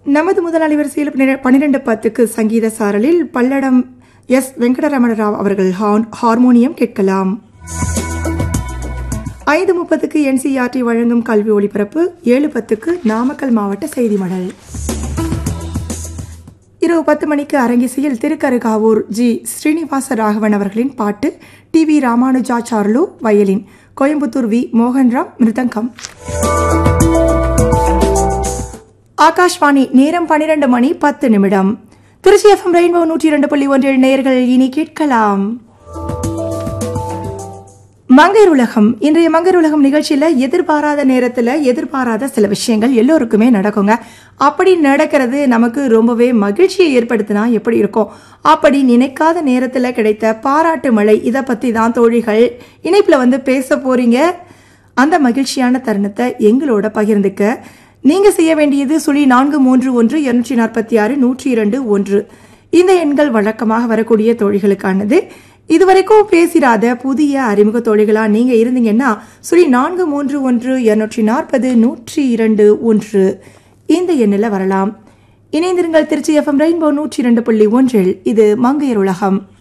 நமது முதல் அலைவரிசையில் பன்னிர- பன்னிரண்டு பத்துக்கு சங்கீத சாரலில் பல்லடம் எஸ் வெங்கடரமண ராவ் அவர்கள் ஹார்ன்- ஹார்மோனியம் கேட்கலாம் ஐந்து முப்பதுக்கு என்சிஆர்டி வழங்கும் கல்வி ஒளிபரப்பு ஏழு பத்துக்கு நாமக்கல் மாவட்ட செய்தி மடல் இரவு பத்து மணிக்கு அரங்கிசையில் திருக்கருகாவூர் ஜி ஸ்ரீனிவாச ராகவன் அவர்களின் பாட்டு T V Ramanujacharlu violin Coimbatore V Mohanram mridangam Akashvani நேரம் பன்னிரண்டு மணி பத்து நிமிடம் திருச்சி எஃப்எம் ரெயின்போ நூற்றி இரண்டு புள்ளி ஒன்றில் நேயர்கள் இனி கேட்கலாம் மங்கையர் உலகம் இன்றைய மங்கையர் உலகம் நிகழ்ச்சியில எதிர்பாராத நேரத்துல எதிர்பாராத சில விஷயங்கள் எல்லோருக்குமே நடக்குங்க அப்படி நடக்கிறது நமக்கு ரொம்பவே மகிழ்ச்சியை ஏற்படுத்தினா எப்படி இருக்கும் அப்படி நினைக்காத நேரத்துல கிடைத்த பாராட்டு மழை இதை பத்தி தான் தோழிகள் இணைப்புல வந்து பேச போறீங்க அந்த மகிழ்ச்சியான தருணத்தை எங்களோட பகிர்ந்துக்க நீங்க செய்ய வேண்டியது சுழி நான்கு மூன்று ஒன்று இருநூற்றி நாற்பத்தி ஆறு நூற்றி இரண்டு ஒன்று இந்த எண்கள் வழக்கமாக வரக்கூடிய தோழிகளுக்கானது இதுவரைக்கும் பேசிராத புதிய அறிமுக தோழிகளா நீங்க இருந்தீங்கன்னா சுழி நான்கு மூன்று ஒன்று இருநூற்றி நாற்பது நூற்றி இரண்டு ஒன்று இந்த எண்ணில் வரலாம் இணைந்திருங்கள் திருச்சி எஃப்எம் ரெயின்போ நூற்றி இரண்டு புள்ளி ஒன்றில் இது மங்கையர் உலகம்